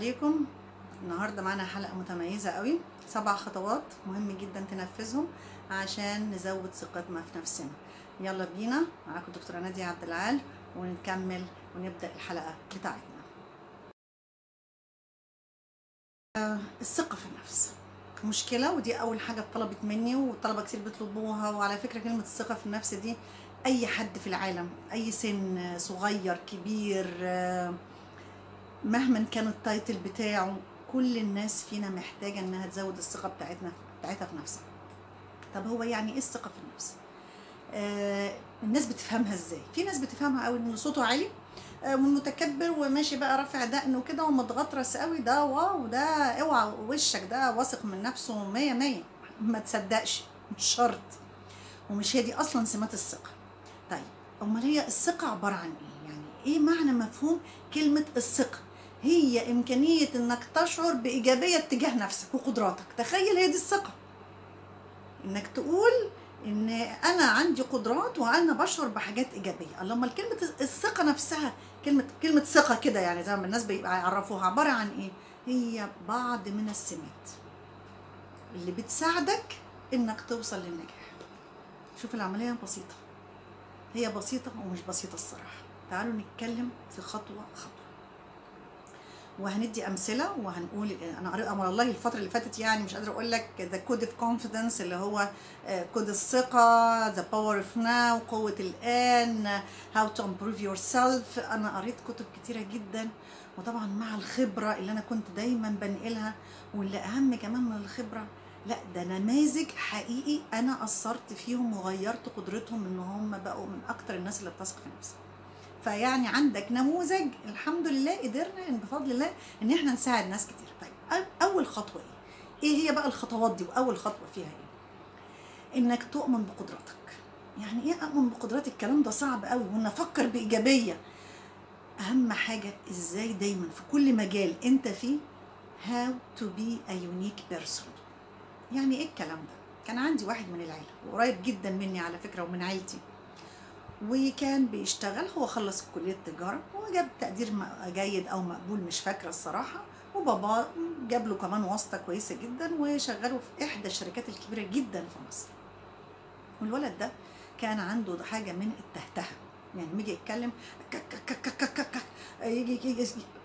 عليكم النهارده معانا حلقه متميزه قوي سبع خطوات مهم جدا تنفذهم عشان نزود ثقتنا في نفسنا يلا بينا معاكم دكتوره ناديه عبد العال ونكمل ونبدا الحلقه بتاعتنا آه، الثقه في النفس مشكله ودي اول حاجه اتطلبت مني والطلبه كتير بيطلبوها وعلى فكره كلمه الثقه في النفس دي اي حد في العالم اي سن صغير كبير آه، مهما كان التايتل بتاعه كل الناس فينا محتاجه انها تزود الثقه بتاعتنا بتاعتها في نفسها طب هو يعني ايه الثقه في النفس آه الناس بتفهمها ازاي في ناس بتفهمها قوي ان صوته عالي آه ومتكبر وماشي بقى رافع دقنه كده ومتغطرس قوي ده واو ده اوعى وشك ده واثق من نفسه مية مية ما تصدقش مش شرط ومش هي دي اصلا سمات الثقه طيب امال هي الثقه عباره عن ايه يعني ايه معنى مفهوم كلمه الثقه هي امكانيه انك تشعر بايجابيه تجاه نفسك وقدراتك تخيل هي دي الثقه انك تقول ان انا عندي قدرات وانا بشعر بحاجات ايجابيه الله امال كلمه الثقه نفسها كلمه كلمه ثقه كده يعني زي ما الناس بيبقى يعرفوها عباره عن ايه هي بعض من السمات اللي بتساعدك انك توصل للنجاح شوف العمليه بسيطه هي بسيطه ومش بسيطه الصراحه تعالوا نتكلم في خطوه خطوه وهندي امثله وهنقول انا قريت امر الله الفتره اللي فاتت يعني مش قادره اقول لك ذا كود اوف كونفيدنس اللي هو كود الثقه ذا باور اوف ناو قوه الان هاو تو امبروف يور سيلف انا قريت كتب كتيره جدا وطبعا مع الخبره اللي انا كنت دايما بنقلها واللي اهم كمان من الخبره لا ده نماذج حقيقي انا اثرت فيهم وغيرت قدرتهم ان هم بقوا من اكتر الناس اللي بتثق في نفسها فيعني عندك نموذج الحمد لله قدرنا ان بفضل الله ان احنا نساعد ناس كتير طيب اول خطوه ايه ايه هي بقى الخطوات دي واول خطوه فيها ايه انك تؤمن بقدراتك يعني ايه اؤمن بقدراتي الكلام ده صعب قوي وان افكر بايجابيه اهم حاجه ازاي دايما في كل مجال انت فيه how to be a unique person يعني ايه الكلام ده كان عندي واحد من العيله وقريب جدا مني على فكره ومن عيلتي وكان بيشتغل هو خلص كلية تجارة وجاب تقدير جيد أو مقبول مش فاكرة الصراحة وبابا جاب له كمان واسطة كويسة جدا وشغله في إحدى الشركات الكبيرة جدا في مصر والولد ده كان عنده حاجة من التهتهة يعني لما يجي يتكلم يجي يجي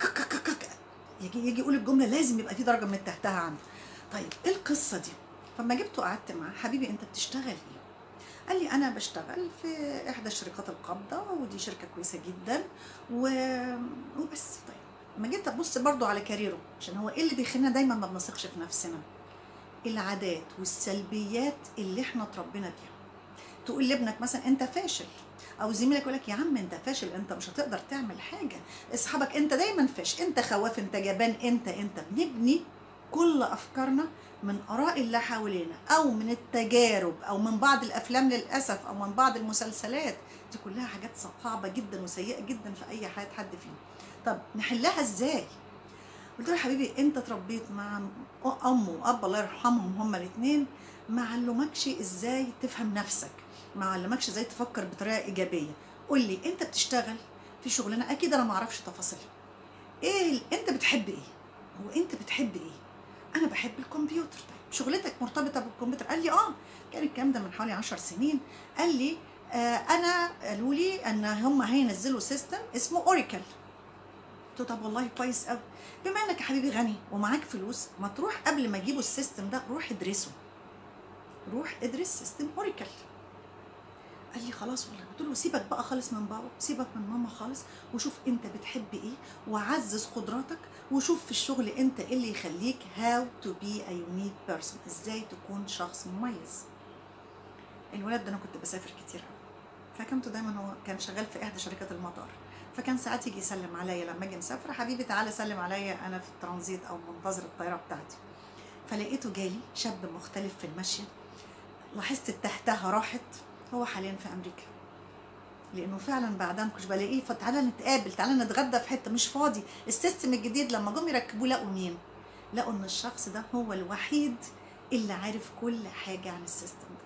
يجي يجي يقول الجملة لازم يبقى في درجة من التهتهة عنده طيب ايه القصة دي؟ فلما جبته قعدت معاه حبيبي انت بتشتغل ايه؟ قال لي انا بشتغل في احدى شركات القبضه ودي شركه كويسه جدا و... وبس طيب لما جيت ابص برضو على كاريره عشان هو ايه اللي بيخلينا دايما ما بنثقش في نفسنا العادات والسلبيات اللي احنا اتربينا بيها تقول لابنك مثلا انت فاشل او زميلك يقول لك يا عم انت فاشل انت مش هتقدر تعمل حاجه اصحابك انت دايما فاشل انت خواف انت جبان انت انت بنبني كل افكارنا من اراء اللي حوالينا او من التجارب او من بعض الافلام للاسف او من بعض المسلسلات دي كلها حاجات صعبه جدا وسيئه جدا في اي حياه حد فينا طب نحلها ازاي قلت له حبيبي انت اتربيت مع ام واب الله يرحمهم هما الاثنين ما علمكش ازاي تفهم نفسك ما علمكش ازاي تفكر بطريقه ايجابيه قول لي انت بتشتغل في شغلانه اكيد انا ما اعرفش تفاصيلها ايه انت بتحب ايه هو انت بتحب ايه انا بحب الكمبيوتر طيب شغلتك مرتبطه بالكمبيوتر قال لي اه كان الكلام ده من حوالي 10 سنين قال لي آه انا قالوا لي ان هم هينزلوا سيستم اسمه اوراكل قلت له طب والله كويس قوي بما انك يا حبيبي غني ومعاك فلوس ما تروح قبل ما يجيبوا السيستم ده روح ادرسه روح ادرس سيستم اوراكل قال لي خلاص والله قلت له سيبك بقى خالص من بابا سيبك من ماما خالص وشوف انت بتحب ايه وعزز قدراتك وشوف في الشغل انت ايه اللي يخليك هاو تو بي ا يونيك بيرسون ازاي تكون شخص مميز الولد ده انا كنت بسافر كتير قوي فكنت دايما هو كان شغال في احدى شركات المطار فكان ساعات يجي يسلم عليا لما اجي مسافره حبيبي تعالى سلم عليا انا في الترانزيت او منتظر الطياره بتاعتي فلقيته جالي شاب مختلف في المشي لاحظت التهتها راحت هو حاليا في امريكا لانه فعلا بعدها ما كنتش بلاقيه فتعالى نتقابل تعالى نتغدى في حته مش فاضي السيستم الجديد لما جم يركبوه لقوا مين لقوا ان الشخص ده هو الوحيد اللي عارف كل حاجه عن السيستم ده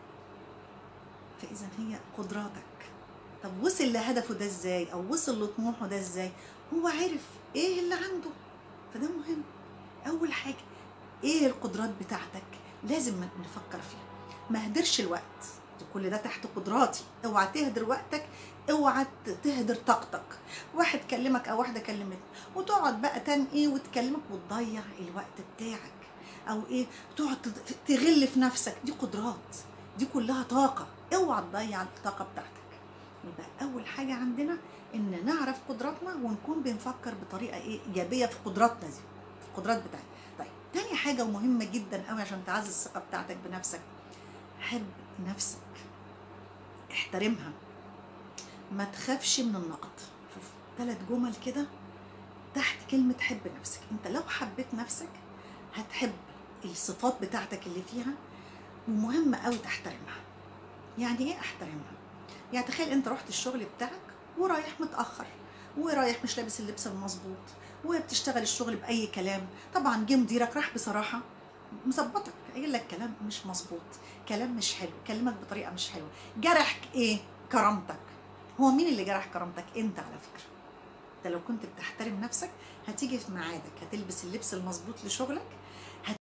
فاذا هي قدراتك طب وصل لهدفه ده ازاي او وصل لطموحه ده ازاي هو عارف ايه اللي عنده فده مهم اول حاجه ايه القدرات بتاعتك لازم نفكر فيها ما اهدرش الوقت كل ده تحت قدراتي اوعى تهدر وقتك اوعى تهدر طاقتك واحد كلمك او واحده كلمتك وتقعد بقى تنقي وتكلمك وتضيع الوقت بتاعك او ايه تقعد تغل في نفسك دي قدرات دي كلها طاقه اوعى تضيع الطاقه بتاعتك يبقى اول حاجه عندنا ان نعرف قدراتنا ونكون بنفكر بطريقه ايه ايجابيه في قدراتنا دي في القدرات بتاعتنا طيب تاني حاجه ومهمه جدا قوي عشان تعزز الثقه بتاعتك بنفسك حب نفسك احترمها ما تخافش من النقد شوف ثلاث جمل كده تحت كلمة حب نفسك انت لو حبيت نفسك هتحب الصفات بتاعتك اللي فيها ومهم قوي تحترمها يعني ايه احترمها يعني تخيل انت رحت الشغل بتاعك ورايح متاخر ورايح مش لابس اللبس المظبوط وبتشتغل الشغل باي كلام طبعا جه مديرك راح بصراحه مظبطك قايل لك كلام مش مظبوط كلام مش حلو كلمك بطريقه مش حلوه جرحك ايه كرامتك هو مين اللي جرح كرامتك انت على فكره انت لو كنت بتحترم نفسك هتيجي في ميعادك هتلبس اللبس المظبوط لشغلك هت...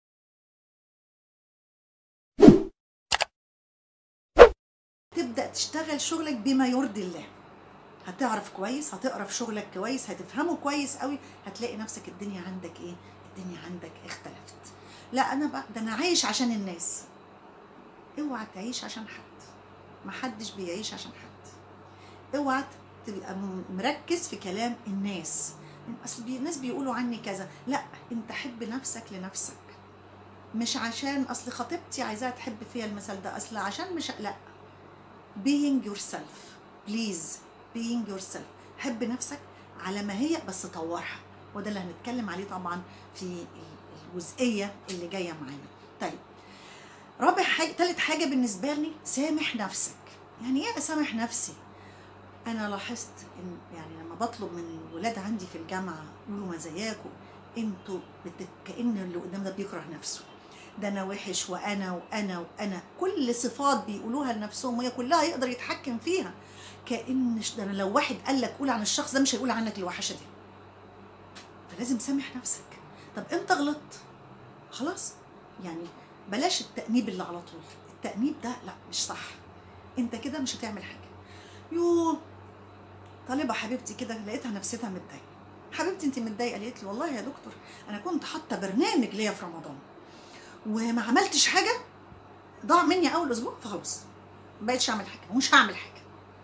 تبدا تشتغل شغلك بما يرضي الله هتعرف كويس هتقرا في شغلك كويس هتفهمه كويس قوي هتلاقي نفسك الدنيا عندك ايه الدنيا عندك اختلفت لا انا بقى ده انا عايش عشان الناس اوعى تعيش عشان حد محدش بيعيش عشان حد اوعى تبقى مركز في كلام الناس اصل الناس بيقولوا عني كذا لا انت حب نفسك لنفسك مش عشان اصل خطيبتي عايزاها تحب فيها المثل ده اصل عشان مش لا being yourself please being yourself حب نفسك على ما هي بس طورها وده اللي هنتكلم عليه طبعا في الجزئيه اللي جايه معانا طيب رابع حاجه ثالث حاجه بالنسبه لي سامح نفسك يعني ايه اسامح نفسي انا لاحظت ان يعني لما بطلب من الولاد عندي في الجامعه قولوا مزاياكم انتوا بت... كان اللي قدام ده بيكره نفسه ده انا وحش وانا وانا وانا كل صفات بيقولوها لنفسهم وهي كلها يقدر يتحكم فيها كان ده أنا لو واحد قال لك قول عن الشخص ده مش هيقول عنك الوحشه دي فلازم سامح نفسك طب انت غلطت خلاص يعني بلاش التأنيب اللي على طول التأنيب ده لا مش صح انت كده مش هتعمل حاجه يو طالبه حبيبتي كده لقيتها نفسيتها متضايقه حبيبتي انت متضايقه قالت لي والله يا دكتور انا كنت حاطه برنامج ليا في رمضان وما عملتش حاجه ضاع مني اول اسبوع فخلاص ما بقتش اعمل حاجه ومش هعمل حاجه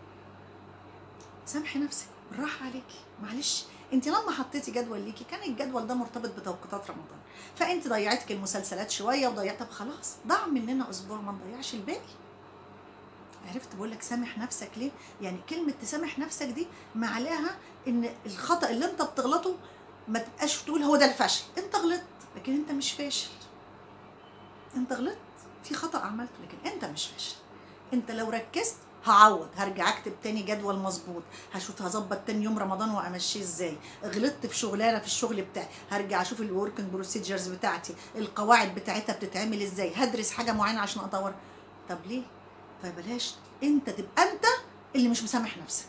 سامحي نفسك بالراحه عليكي معلش انت لما حطيتي جدول ليكي كان الجدول ده مرتبط بتوقيتات رمضان فانت ضيعتك المسلسلات شويه وضيعت طب خلاص ضاع مننا اسبوع ما نضيعش الباقي عرفت بقول لك سامح نفسك ليه يعني كلمه تسامح نفسك دي معناها ان الخطا اللي انت بتغلطه ما تبقاش تقول هو ده الفشل انت غلطت لكن انت مش فاشل انت غلطت في خطا عملته لكن انت مش فاشل انت لو ركزت هعوض هرجع اكتب تاني جدول مظبوط هشوف هظبط تاني يوم رمضان وامشيه ازاي غلطت في شغلانه في الشغل بتاعي هرجع اشوف الوركينج بروسيجرز بتاعتي القواعد بتاعتها بتتعمل ازاي هدرس حاجه معينه عشان اطور طب ليه فبلاش انت تبقى انت اللي مش مسامح نفسك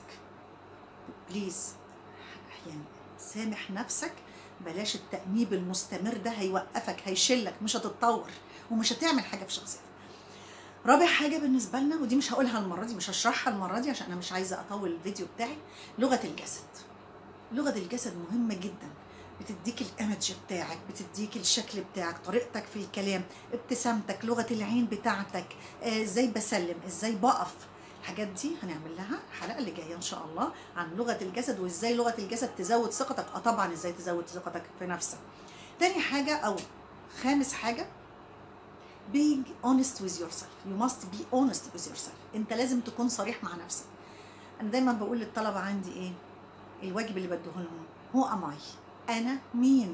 بليز يعني سامح نفسك بلاش التأنيب المستمر ده هيوقفك هيشلك مش هتتطور ومش هتعمل حاجه في شخصيتك رابع حاجه بالنسبه لنا ودي مش هقولها المره دي مش هشرحها المره دي عشان انا مش عايزه اطول الفيديو بتاعي لغه الجسد لغه الجسد مهمه جدا بتديك الايمج بتاعك بتديك الشكل بتاعك طريقتك في الكلام ابتسامتك لغه العين بتاعتك آه، ازاي بسلم ازاي بقف الحاجات دي هنعمل لها الحلقه اللي جايه ان شاء الله عن لغه الجسد وازاي لغه الجسد تزود ثقتك اه طبعا ازاي تزود ثقتك في نفسك تاني حاجه او خامس حاجه being honest with yourself you must be honest with yourself انت لازم تكون صريح مع نفسك انا دايما بقول للطلبه عندي ايه الواجب اللي بديه لهم هو ام اي انا مين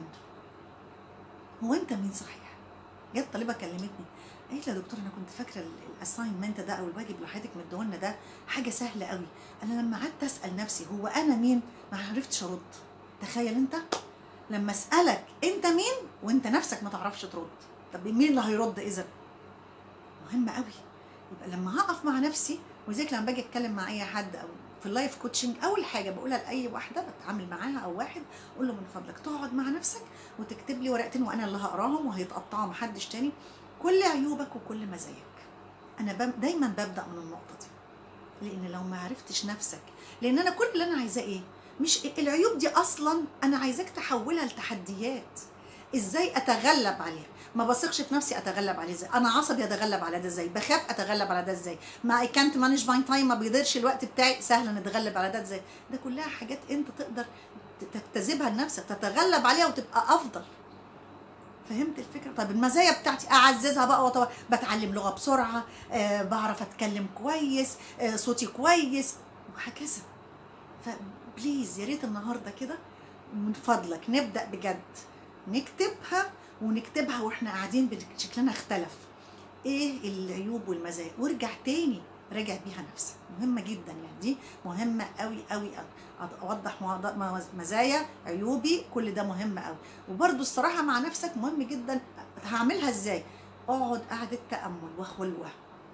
هو انت مين صحيح جت طالبه كلمتني قالت لي يا دكتور انا كنت فاكره الاساينمنت ده او الواجب اللي حضرتك مديهولنا ده حاجه سهله قوي انا لما قعدت اسال نفسي هو انا مين ما عرفتش ارد تخيل انت لما اسالك انت مين وانت نفسك ما تعرفش ترد طب مين اللي هيرد اذا مهم قوي يبقى لما هقف مع نفسي ولذلك لما باجي اتكلم مع اي حد او في اللايف كوتشنج اول حاجه بقولها لاي واحده بتعامل معاها او واحد اقول له من فضلك تقعد مع نفسك وتكتب لي ورقتين وانا اللي هقراهم وهيتقطعوا محدش تاني كل عيوبك وكل مزاياك انا بم- دايما ببدا من النقطه دي لان لو ما عرفتش نفسك لان انا كل اللي انا عايزاه ايه مش العيوب دي اصلا انا عايزاك تحولها لتحديات ازاي اتغلب عليها ما بثقش في نفسي اتغلب عليه ازاي انا عصبي اتغلب على ده ازاي بخاف اتغلب على ده ازاي ما اي كانت مانج ماي تايم ما بيقدرش الوقت بتاعي سهلا نتغلب على ده ازاي ده كلها حاجات انت تقدر ت- تجتذبها لنفسك تتغلب عليها وتبقى افضل فهمت الفكره طيب المزايا بتاعتي اعززها بقى وطبعا بتعلم لغه بسرعه آه بعرف اتكلم كويس آه صوتي كويس وهكذا فبليز يا ريت النهارده كده من فضلك نبدا بجد نكتبها ونكتبها واحنا قاعدين بن- شكلنا اختلف ايه العيوب والمزايا وارجع تاني راجع بيها نفسك مهمه جدا يعني دي مهمه قوي قوي قوي اوضح موض- مز- مزايا عيوبي كل ده مهم قوي وبرده الصراحه مع نفسك مهم جدا هعملها ازاي اقعد قعده تامل وخلوه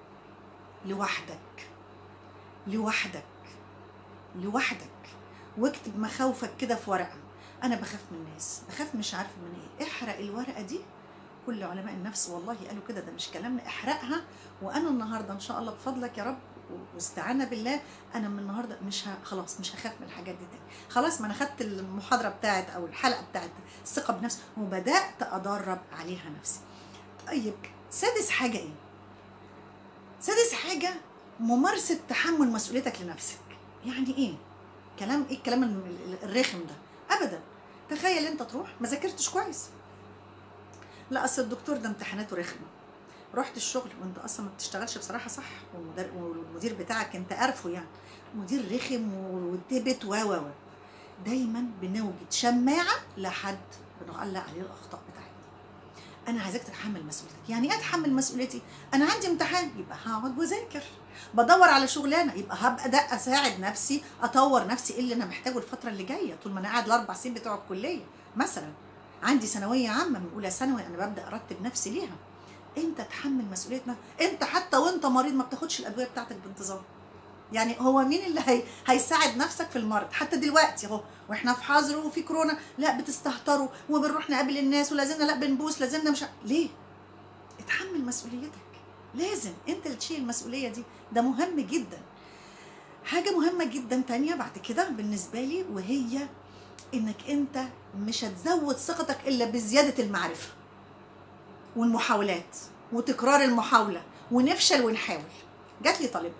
لوحدك لوحدك لوحدك واكتب مخاوفك كده في ورقه انا بخاف من الناس بخاف مش عارفه من ايه احرق الورقه دي كل علماء النفس والله قالوا كده ده مش كلامنا احرقها وانا النهارده ان شاء الله بفضلك يا رب واستعانه بالله انا من النهارده مش ه... خلاص مش هخاف من الحاجات دي تاني خلاص ما انا خدت المحاضره بتاعت او الحلقه بتاعت الثقه بنفسي وبدات ادرب عليها نفسي طيب سادس حاجه ايه سادس حاجه ممارسه تحمل مسؤوليتك لنفسك يعني ايه كلام ايه الكلام ال- ال- الرخم ده ابدا تخيل انت تروح ما ذاكرتش كويس لا اصل الدكتور ده امتحاناته رخمه رحت الشغل وانت اصلا ما بتشتغلش بصراحه صح والمدير, والمدير بتاعك انت عارفه يعني مدير رخم وتبت و و و دايما بنوجد شماعه لحد بنعلق عليه الاخطاء بتاعتنا انا عايزاك تتحمل مسؤوليتك يعني ايه اتحمل مسؤوليتي انا عندي امتحان يبقى هقعد واذاكر بدور على شغلانه يبقى هبقى ده اساعد نفسي اطور نفسي ايه اللي انا محتاجه الفتره اللي جايه طول ما انا قاعد الاربع سنين بتوع الكليه مثلا عندي ثانويه عامه من اولى ثانوي انا ببدا ارتب نفسي ليها انت تحمل مسؤوليتنا انت حتى وانت مريض ما بتاخدش الادويه بتاعتك بانتظام يعني هو مين اللي هي... هيساعد نفسك في المرض حتى دلوقتي اهو واحنا في حظر وفي كورونا لا بتستهتروا وبنروح نقابل الناس ولازمنا لا بنبوس لازمنا مش ع- ليه اتحمل مسؤوليتك لازم انت اللي تشيل المسؤوليه دي ده مهم جدا حاجه مهمه جدا تانية بعد كده بالنسبه لي وهي انك انت مش هتزود ثقتك الا بزياده المعرفه والمحاولات وتكرار المحاوله ونفشل ونحاول جات لي طالبه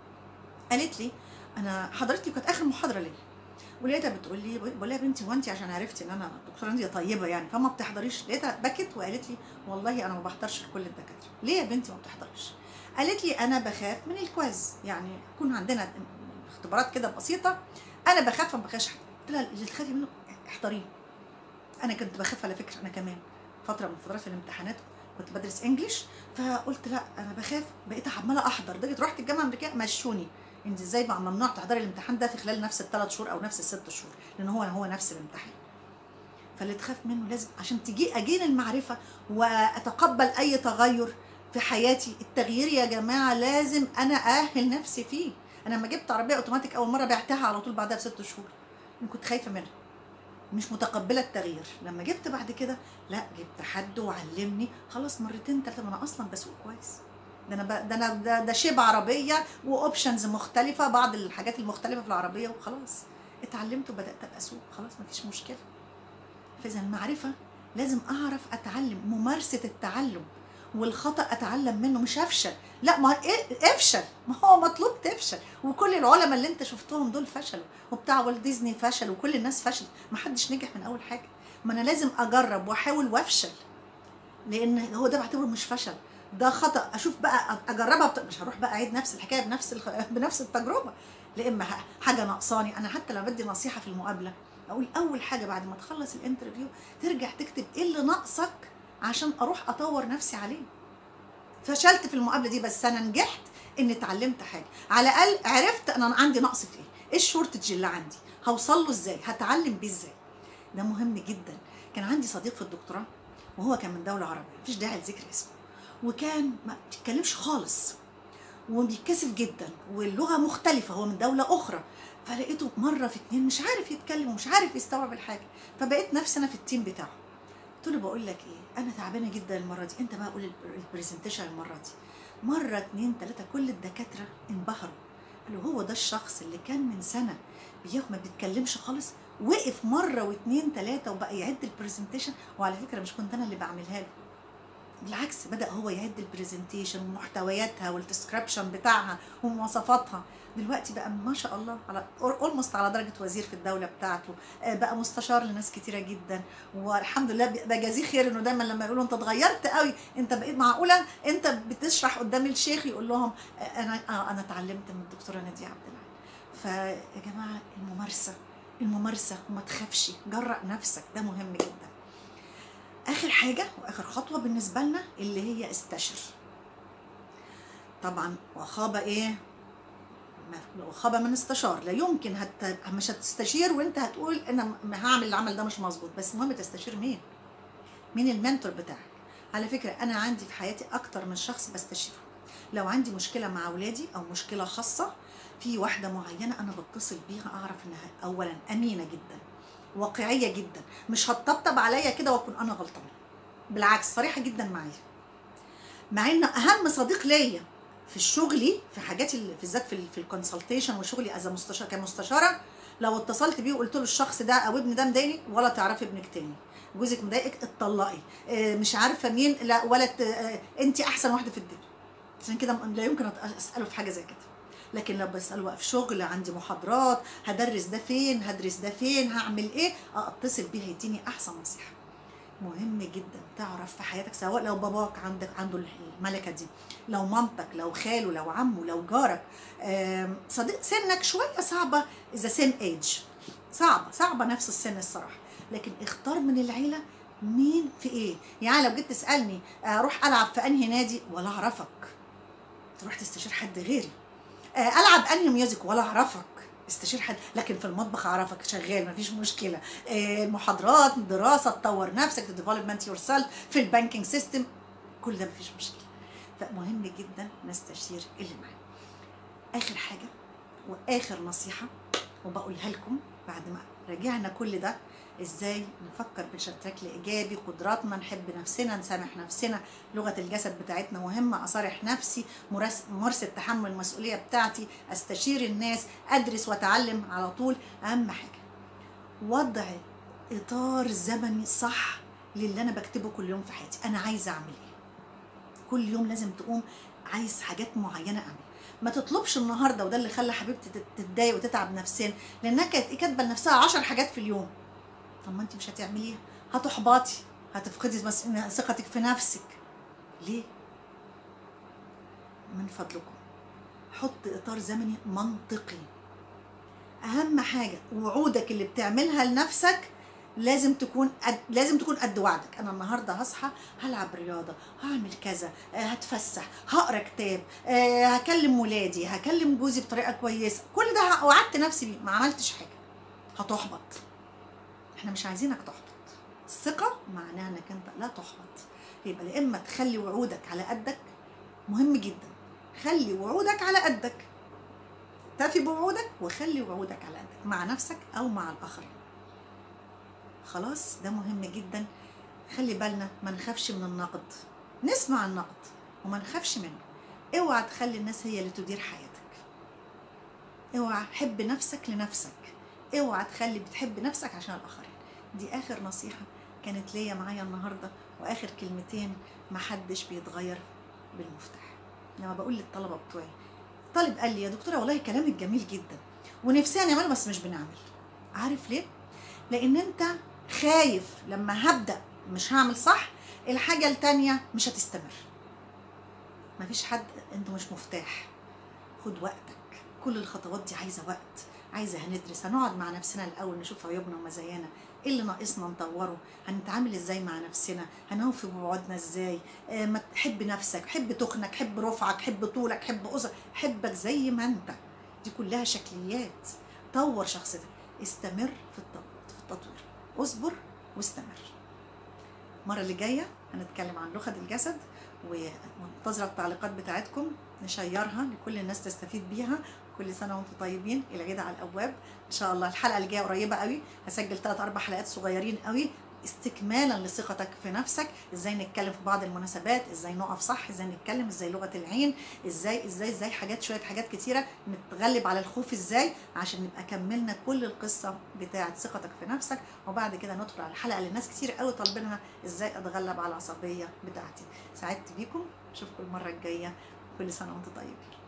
قالت لي انا حضرتك كانت اخر محاضره ليا ولقيتها بتقول لي بقول لها يا بنتي وانت عشان عرفتي ان انا الدكتوره ناديه طيبه يعني فما بتحضريش لقيتها بكت وقالت لي والله انا ما بحضرش في كل الدكاتره ليه يا بنتي ما بتحضريش قالت لي انا بخاف من الكواز يعني يكون عندنا اختبارات كده بسيطه انا بخاف ما بخافش حد قلت لها اللي تخافي منه احضريه انا كنت بخاف على فكره انا كمان فتره من فترات الامتحانات كنت بدرس انجليش فقلت لا انا بخاف بقيت عماله احضر لدرجه رحت الجامعه الامريكيه مشوني انت ازاي بقى ممنوع تحضري الامتحان ده في خلال نفس الثلاث شهور او نفس الست شهور لان هو هو نفس الامتحان فاللي تخاف منه لازم عشان تجي اجين المعرفه واتقبل اي تغير في حياتي التغيير يا جماعه لازم انا ااهل نفسي فيه انا لما جبت عربيه اوتوماتيك اول مره بعتها على طول بعدها بست شهور انا كنت خايفه منها مش متقبله التغيير لما جبت بعد كده لا جبت حد وعلمني خلاص مرتين ثلاثه ما انا اصلا بسوق كويس ده انا ب... ده انا ده, ده شبه عربيه واوبشنز مختلفه بعض الحاجات المختلفه في العربيه وخلاص اتعلمت وبدات ابقى اسوق خلاص مفيش مشكله فاذا المعرفه لازم اعرف اتعلم ممارسه التعلم والخطا اتعلم منه مش افشل لا ما إيه افشل ما هو مطلوب تفشل وكل العلماء اللي انت شفتهم دول فشلوا وبتاع والت ديزني فشل وكل الناس فشل ما حدش نجح من اول حاجه ما انا لازم اجرب واحاول وافشل لان هو ده بعتبره مش فشل ده خطا اشوف بقى اجربها بت... مش هروح بقى اعيد نفس الحكايه بنفس الخ... بنفس التجربه لا اما ح- حاجه ناقصاني انا حتى لما بدي نصيحه في المقابله اقول اول حاجه بعد ما تخلص الانترفيو ترجع تكتب ايه اللي ناقصك عشان اروح اطور نفسي عليه فشلت في المقابله دي بس انا نجحت اني اتعلمت حاجه على الاقل عرفت انا عندي نقص في ايه ايه الشورتج اللي عندي هوصل له ازاي هتعلم بيه ازاي ده مهم جدا كان عندي صديق في الدكتوراه وهو كان من دوله عربيه مفيش داعي لذكر اسمه وكان ما بيتكلمش خالص وبيتكسف جدا واللغه مختلفه هو من دوله اخرى فلقيته مره في اتنين مش عارف يتكلم ومش عارف يستوعب الحاجه فبقيت نفسي انا في التيم بتاعه قلت له بقول لك ايه انا تعبانه جدا المره دي انت بقى قول البرزنتيشن المره دي مره اتنين تلاته كل الدكاتره انبهروا قالوا هو ده الشخص اللي كان من سنه بياخد ما بيتكلمش خالص وقف مره واتنين تلاته وبقى يعد البرزنتيشن وعلى فكره مش كنت انا اللي بعملها له بالعكس بدا هو يعد البرزنتيشن ومحتوياتها والديسكربشن بتاعها ومواصفاتها دلوقتي بقى ما شاء الله على اولموست على درجه وزير في الدوله بتاعته آه، بقى مستشار لناس كتيره جدا والحمد لله بجازيه خير انه دايما لما يقولوا انت اتغيرت قوي انت بقيت معقوله انت بتشرح قدام الشيخ يقول لهم آه، انا آه انا اتعلمت من الدكتوره ناديه عبد العال فيا جماعه الممارسه الممارسه وما تخافش جرأ نفسك ده مهم جدا اخر حاجه واخر خطوه بالنسبه لنا اللي هي استشر طبعا وخاب ايه ما- وخاب من استشار لا يمكن هت... مش هتستشير وانت هتقول انا م- هعمل العمل ده مش مظبوط بس المهم تستشير مين مين المنتور بتاعك على فكره انا عندي في حياتي اكتر من شخص بستشيره لو عندي مشكله مع اولادي او مشكله خاصه في واحده معينه انا بتصل بيها اعرف انها اولا امينه جدا واقعيه جدا مش هتطبطب عليا كده واكون انا غلطانه بالعكس صريحه جدا معايا مع ان اهم صديق ليا في شغلي في حاجاتي اللي- في الذات في, ال- في الكونسلتيشن وشغلي از مستشار كمستشاره لو اتصلت بيه وقلت له الشخص ده او ابني ده مضايقني ولا تعرفي ابنك تاني جوزك مضايقك اتطلقي آه، مش عارفه مين لا ولا انت احسن واحده في الدنيا عشان كده لا يمكن أت- اساله في حاجه زي كده لكن لو بساله بقى في شغل عندي محاضرات هدرس ده فين هدرس ده فين هعمل ايه اتصل بيه هيديني احسن نصيحه مهم جدا تعرف في حياتك سواء لو باباك عندك عنده الملكه دي لو مامتك لو خاله لو عمه لو جارك آم، صديق سنك شويه صعبه اذا سن ايج صعبه صعبه نفس السن الصراحه لكن اختار من العيله مين في ايه يعني لو جيت تسالني اروح العب في انهي نادي ولا اعرفك تروح تستشير حد غيري آه، العب انهي ميوزك ولا اعرفك استشير حد لكن في المطبخ اعرفك شغال مفيش مشكله آه، المحاضرات دراسه تطور نفسك ديفلوبمنت يور سيلف في البانكينج سيستم كل ده مفيش مشكله فمهم جدا نستشير اللي معانا اخر حاجه واخر نصيحه وبقولها لكم بعد ما راجعنا كل ده ازاي نفكر بشكل ايجابي قدراتنا نحب نفسنا نسامح نفسنا لغه الجسد بتاعتنا مهمه اصارح نفسي مرس- ممارسه تحمل المسؤوليه بتاعتي استشير الناس ادرس واتعلم على طول اهم حاجه وضع اطار زمني صح للي انا بكتبه كل يوم في حياتي انا عايزه اعمل ايه كل يوم لازم تقوم عايز حاجات معينه اعمل ما تطلبش النهارده وده اللي خلى حبيبتي تت- تتضايق وتتعب نفسيا لانها كانت كاتبه لنفسها 10 حاجات في اليوم طب ما انت مش هتعمليها هتحبطي هتفقدي مس- ثقتك في نفسك ليه من فضلكم حط اطار زمني منطقي اهم حاجه وعودك اللي بتعملها لنفسك لازم تكون قد لازم تكون قد وعدك انا النهارده هصحى هلعب رياضه هعمل كذا آه، هتفسح هقرا كتاب آه، هكلم ولادي هكلم جوزي بطريقه كويسه كل ده ه- وعدت نفسي بيه ما عملتش حاجه هتحبط احنا مش عايزينك تحبط الثقه معناها انك انت لا تحبط يبقى يا اما تخلي وعودك على قدك مهم جدا خلي وعودك على قدك تفي بوعودك وخلي وعودك على قدك مع نفسك او مع الاخرين خلاص ده مهم جدا خلي بالنا ما نخافش من النقد نسمع النقد وما نخافش منه اوعى تخلي الناس هي اللي تدير حياتك اوعى حب نفسك لنفسك اوعى تخلي بتحب نفسك عشان الاخرين دي اخر نصيحه كانت ليا معايا النهارده واخر كلمتين محدش بيتغير بالمفتاح لما بقول للطلبه بتوعي طالب قال لي يا دكتوره والله كلامك جميل جدا ونفسي نعمله بس مش بنعمل عارف ليه لان انت خايف لما هبدا مش هعمل صح الحاجه التانية مش هتستمر مفيش حد انت مش مفتاح خد وقتك كل الخطوات دي عايزه وقت عايزه هندرس هنقعد مع نفسنا الاول نشوف عيوبنا ومزايانا ايه اللي ناقصنا نطوره هنتعامل ازاي مع نفسنا هنوفي بوعودنا ازاي آه ما تحب نفسك حب تخنك حب رفعك حب طولك حب قصرك حبك زي ما انت دي كلها شكليات طور شخصيتك استمر في التطوير في التطوير اصبر واستمر المره اللي جايه هنتكلم عن لغه الجسد ومنتظره التعليقات بتاعتكم نشيرها لكل الناس تستفيد بيها كل سنه وانتم طيبين العيد على الابواب ان شاء الله الحلقه اللي جايه قريبه قوي هسجل ثلاث اربع حلقات صغيرين قوي استكمالا لثقتك في نفسك ازاي نتكلم في بعض المناسبات ازاي نقف صح ازاي نتكلم ازاي لغه العين ازاي ازاي ازاي حاجات شويه حاجات كتيره نتغلب على الخوف ازاي عشان نبقى كملنا كل القصه بتاعه ثقتك في نفسك وبعد كده ندخل على الحلقه اللي الناس كتير قوي طالبينها ازاي اتغلب على العصبيه بتاعتي سعدت بيكم اشوفكم المره الجايه كل سنه وانتم طيبين